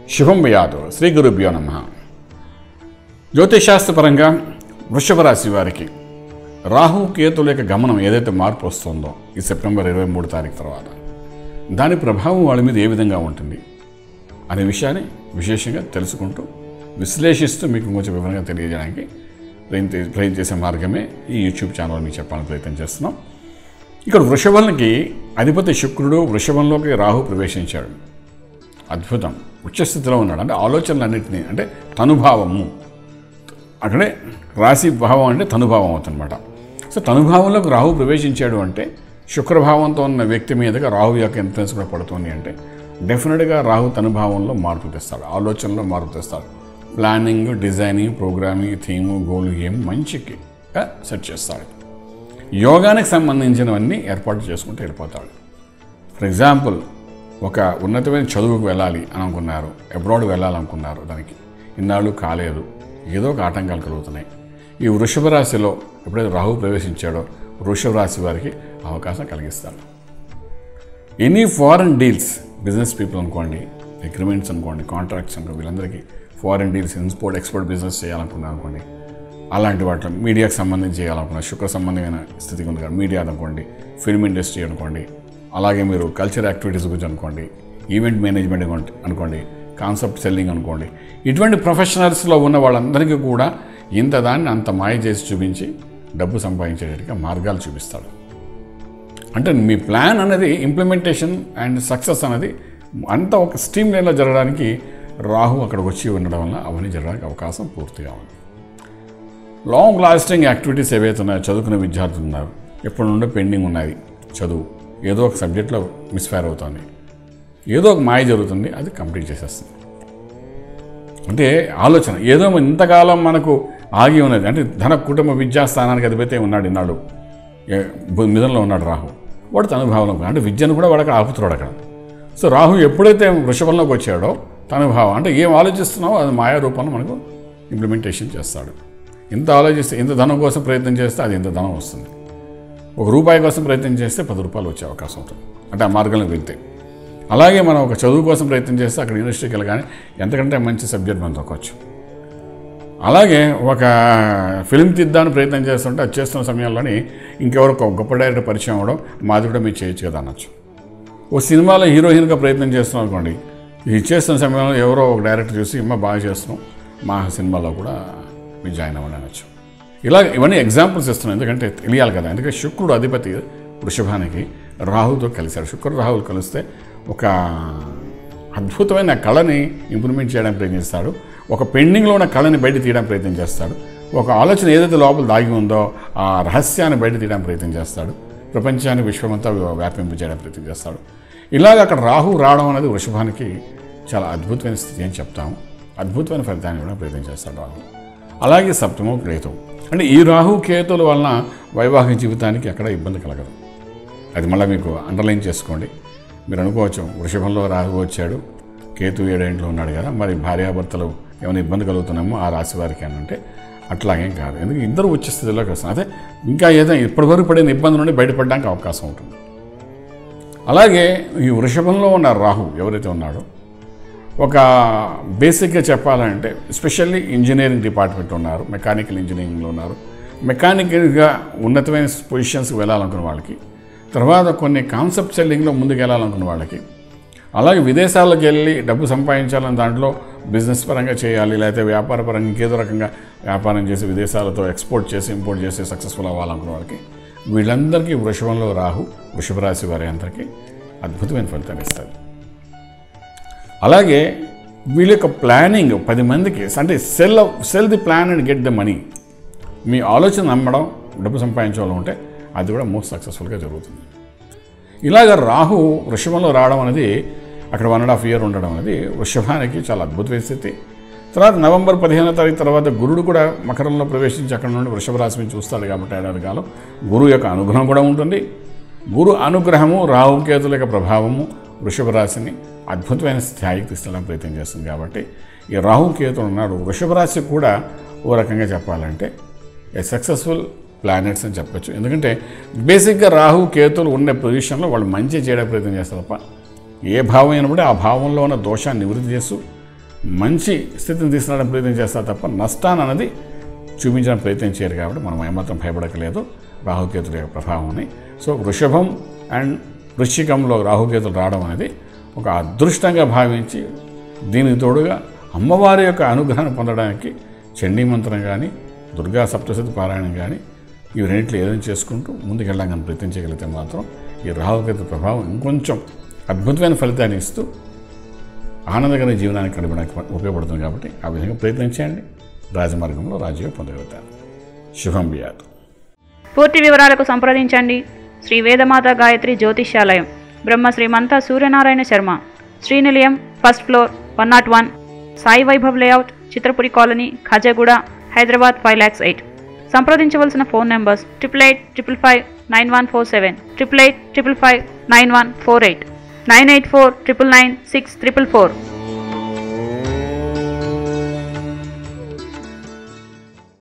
శుభం వ్యాధు శ్రీ గురుభ్యో నమ జ్యోతిషాస్త్రపరంగా వృషభ రాశి వారికి రాహు కేతుల యొక్క గమనం ఏదైతే మార్పు వస్తుందో ఈ సెప్టెంబర్ ఇరవై మూడు తారీఖు తర్వాత దాని ప్రభావం వాళ్ళ మీద ఏ విధంగా ఉంటుంది అనే విషయాన్ని విశేషంగా తెలుసుకుంటూ విశ్లేషిస్తూ మీకు కొంచెం వివరంగా తెలియజేయడానికి ప్రయత్న ప్రయత్నం చేసే మార్గమే ఈ యూట్యూబ్ ఛానల్ మీకు చెప్పాలని ప్రయత్నం చేస్తున్నాం ఇక్కడ వృషభంకి అధిపతి శుక్రుడు వృషభంలోకి రాహు ప్రవేశించాడు అద్భుతం ఉచ్చస్థితిలో ఉన్నాడు అంటే ఆలోచనలన్నింటినీ అంటే తనుభావము అక్కడే రాశి భావం అంటే తనుభావం అవుతుందన్నమాట సో తనుభావంలోకి రాహు ప్రవేశించాడు అంటే శుక్రభావంతో ఉన్న వ్యక్తి మీదుగా రాహు యొక్క ఇన్ఫ్లుయెన్స్ కూడా పడుతుంది అంటే డెఫినెట్గా రాహు తనుభావంలో మార్పు తెస్తాడు ఆలోచనలో మార్పు తెస్తాడు planning designing programming theme goal ఏం మంచికి సెట్ చేస్తాడు యోగానికి సంబంధించినవన్నీ ఏర్పాటు చేసుకుంటూ వెళ్ళిపోతాడు ఫర్ ఎగ్జాంపుల్ ఒక ఉన్నతమైన చదువుకు వెళ్ళాలి అని అనుకున్నారు అబ్రాడ్ వెళ్ళాలనుకున్నారు దానికి ఇన్నాళ్ళు కాలేదు ఏదో ఒక ఆటంకాలు కలుగుతున్నాయి ఈ వృషభ రాశిలో ఎప్పుడైతే రాహు ప్రవేశించాడో వృషభ రాశి వారికి అవకాశం కలిగిస్తాడు any foreign deals business people అనుకోండి అగ్రిమెంట్స్ అనుకోండి కాంట్రాక్ట్స్ అనుకోండి వీళ్ళందరికీ foreign deals import export business చేయాలనుకున్నారు అనుకోండి అలాంటి వాటిలో మీడియాకి సంబంధించి చేయాలనుకున్న శుక్ర సంబంధమైన స్థితికి ఉంది కదా మీడియా అనుకోండి ఫిల్మ్ ఇండస్ట్రీ అనుకోండి అలాగే మీరు కల్చర్ యాక్టివిటీస్ గురించి అనుకోండి ఈవెంట్ మేనేజ్మెంట్ అనుకోండి అనుకోండి కాన్సెప్ట్ సెల్లింగ్ అనుకోండి ఇటువంటి ప్రొఫెషనల్స్లో ఉన్న వాళ్ళందరికీ కూడా ఇంత దాన్ని అంత మాయ చేసి చూపించి డబ్బు సంపాదించేటట్టుగా మార్గాలు చూపిస్తాడు అంటే మీ ప్లాన్ అనేది ఇంప్లిమెంటేషన్ అండ్ సక్సెస్ అనేది అంతా ఒక స్ట్రీమ్ లైన్లో జరగడానికి రాహు అక్కడికి వచ్చి ఉండడం వల్ల అవన్నీ జరగడానికి అవకాశం పూర్తిగా ఉంది లాంగ్ లాస్టింగ్ యాక్టివిటీస్ ఏవైతే ఉన్నాయో చదువుకునే విద్యార్థులు ఉన్నారు ఎప్పటి నుండో పెండింగ్ ఉన్నాయి చదువు ఏదో ఒక సబ్జెక్ట్లో మిస్ఫైర్ అవుతుంది ఏదో ఒక మాయ జరుగుతుంది అది కంప్లీట్ చేసేస్తుంది అంటే ఆలోచన ఏదో ఇంతకాలం మనకు ఆగి ఉన్నది అంటే ధన కుటుంబ విద్యాస్థానానికి అధిపతి ఉన్నాడు ఇన్నాడు ఏ- భూ- మిథునంలో ఉన్నాడు రాహు వాడు తన భావంలో ఉన్నాడు. అంటే విద్యను కూడా వాడు అక్కడ ఆపుతున్నాడు అక్కడ సో రాహు ఎప్పుడైతే వృషభంలోకి వచ్చాడో తన భావం అంటే ఏం ఆలోచిస్తున్నావో అది మాయా రూపంలో మనకు ఇంప్లిమెంటేషన్ చేస్తాడు ఎంత ఆలోచిస్తే ఎంత ధనం కోసం ప్రయత్నం చేస్తే అది ఎంత ధనం వస్తుంది ఒక రూపాయి కోసం ప్రయత్నం చేస్తే పది రూపాయలు వచ్చే అవకాశం ఉంటుంది అంటే ఆ మార్గంలో వెళ్తే అలాగే మనం ఒక చదువు కోసం ప్రయత్నం చేస్తే అక్కడ యూనివర్సిటీకి వెళ్ళగానే ఎంతకంటే మంచి సబ్జెక్ట్ మనం దొరకవచ్చు అలాగే ఒక ఫిల్మ్ తీద్దామని ప్రయత్నం చేస్తుంటే అది చేస్తున్న సమయంలోని ఇంకెవరో ఒక గొప్ప డైరెక్టర్ పరిచయం అవ్వడం మాది కూడా మీరు చేయొచ్చు కదా అనొచ్చు ఓ సినిమాలో హీరోయిన్గా ప్రయత్నం చేస్తున్నాం అనుకోండి ఇది చేస్తున్న సమయంలో ఎవరో ఒక డైరెక్టర్ చూసి అమ్మ బాగా చేస్తున్నాం మా సినిమాలో కూడా మీరు జాయిన్ అవ్వండి అనొచ్చు ఇలా ఇవన్నీ ఎగ్జాంపుల్స్ ఇస్తున్నాను ఎందుకంటే తెలియాలి కదా ఎందుకంటే శుక్రుడు అధిపతి వృషభానికి రాహుతో కలిశాడు శుక్రుడు రాహులు కలిస్తే ఒక అద్భుతమైన కళని ఇంప్లిమెంట్ చేయడానికి ప్రయత్నిస్తాడు ఒక పెండింగ్లో ఉన్న కళని బయట తీయడానికి ప్రయత్నం చేస్తాడు ఒక ఆలోచన ఏదైతే లోపల దాగి ఉందో ఆ రహస్యాన్ని బయట తీయడానికి ప్రయత్నం చేస్తాడు ప్రపంచాన్ని విశ్వమంతా వ్యాపింపు చేయడానికి ప్రయత్నం చేస్తాడు ఇలాగ అక్కడ రాహు రావడం అనేది వృషభానికి చాలా అద్భుతమైన స్థితి అని చెప్తాము అద్భుతమైన ఫలితాన్ని కూడా ప్రయత్నం చేస్తాడు రాహు అలాగే సప్తమో కేతు అంటే ఈ రాహు కేతుల వలన వైవాహిక జీవితానికి ఎక్కడ ఇబ్బంది కలగదు అది మళ్ళీ మీకు అండర్లైన్ చేసుకోండి మీరు అనుకోవచ్చు వృషభంలో రాహు వచ్చాడు కేతు ఏడేంట్లో ఉన్నాడు కదా మరి భార్యాభర్తలు ఏమైనా ఇబ్బంది కలుగుతున్నామో ఆ రాశి వారికి అని అంటే అట్లాగేం కాదు ఎందుకంటే ఇద్దరు వచ్చే స్థితిలోకి వస్తున్నారు అదే ఇంకా ఏదో ఇప్పటివరకు పడిన ఇబ్బంది నుండి బయటపడడానికి అవకాశం ఉంటుంది అలాగే ఈ వృషభంలో ఉన్న రాహు ఎవరైతే ఉన్నాడో ఒక బేసిక్గా చెప్పాలంటే స్పెషల్లీ ఇంజనీరింగ్ డిపార్ట్మెంట్ ఉన్నారు మెకానికల్ ఇంజనీరింగ్లో ఉన్నారు మెకానికల్గా ఉన్నతమైన పొజిషన్స్కి వెళ్ళాలనుకున్న వాళ్ళకి తర్వాత కొన్ని కాన్సెప్ట్ సెల్లింగ్లో ముందుకు వెళ్ళాలనుకున్న వాళ్ళకి అలాగే విదేశాలకు వెళ్ళి డబ్బు సంపాదించాలని దాంట్లో బిజినెస్ పరంగా చేయాలి లేకపోతే వ్యాపార పరంగా ఇంకేదో రకంగా వ్యాపారం చేసి విదేశాలతో ఎక్స్పోర్ట్ చేసి ఇంపోర్ట్ చేసి సక్సెస్ఫుల్ అవ్వాలనుకున్న వాళ్ళకి వీళ్ళందరికీ వృషభంలో రాహు వృషభ రాశి వారి అందరికీ అద్భుతమైన ఫలితాన్ని ఇస్తుంది అలాగే వీళ్ళ యొక్క ప్లానింగ్ పది మందికి అంటే sell sell the plan and get the money మీ ఆలోచన నమ్మడం డబ్బు సంపాదించాలో ఉంటే అది కూడా మోస్ట్ సక్సెస్ఫుల్గా జరుగుతుంది ఇలాగ రాహు వృషభంలో రావడం అనేది అక్కడ వన్ అండ్ హాఫ్ ఇయర్ ఉండడం అనేది వృషభానికి చాలా అద్భుతమైన స్థితి తర్వాత నవంబర్ పదిహేనో తారీఖు తర్వాత గురుడు కూడా మకరంలో ప్రవేశించి అక్కడ నుండి వృషభ రాశి నుంచి చూస్తాడు కాబట్టి ఏడాది కాలం గురువు యొక్క అనుగ్రహం కూడా ఉంటుంది గురు అనుగ్రహము రాహుకేతుల యొక్క ప్రభావము వృషభ రాశిని అద్భుతమైన స్థాయికి తీసుకెళ్ళడానికి ప్రయత్నం చేస్తుంది కాబట్టి ఈ రాహుకేతులు ఉన్నాడు వృషభ రాశి కూడా ఓ రకంగా చెప్పాలంటే ఏ సక్సెస్ఫుల్ ప్లానెట్స్ అని చెప్పొచ్చు ఎందుకంటే బేసిక్గా రాహు కేతులు ఉండే పొజిషన్లో వాళ్ళు మంచి చేయడానికి ప్రయత్నం చేస్తారు తప్ప ఏ భావం అయినప్పుడు ఆ భావంలో ఉన్న దోషాన్ని నివృత్తి చేస్తూ మంచి స్థితిని తీసుకురావడం ప్రయత్నం చేస్తారు తప్ప నష్టాన్ని అనేది చూపించడం ప్రయత్నం చేయరు కాబట్టి మనం ఏమాత్రం భయపడకలేదు రాహుకేతుల యొక్క ప్రభావం సో వృషభం అండ్ వృశ్చికంలో రాహుకేతులు రావడం అనేది ఒక అదృష్టంగా భావించి దీనికి తోడుగా అమ్మవారి యొక్క అనుగ్రహాన్ని పొందడానికి చండీ మంత్రం కానీ దుర్గా సప్తశతి పారాయణం కానీ ఇవి రెండింటిలో ఏదైనా చేసుకుంటూ ముందుకెళ్ళాం కానీ ప్రయత్నం చేయగలిగితే మాత్రం ఈ రాహుకేతు ప్రభావం ఇంకొంచెం అద్భుతమైన ఫలితాన్ని ఇస్తూ ఆనందకరమైన జీవనానికి గడపడానికి ఉపయోగపడుతుంది కాబట్టి ఆ విధంగా ప్రయత్నం చేయండి రాజమార్గంలో రాజయోగం పొందగలుగుతారు శుభం బియాత్ పూర్తి వివరాలకు సంప్రదించండి Shri Vedamata Gayatri Jyotishyalayam Brahma Srimantha Suryanarayana Sharma Srinilayam first floor one nought one Sai Vaibhav layout Chitrapuri colony Khajaguda Hyderabad five lakhs eight సంప్రదించవలసిన phone numbers triple eight triple five nine one four seven triple eight triple five nine one four eight nine eight four triple nine six triple four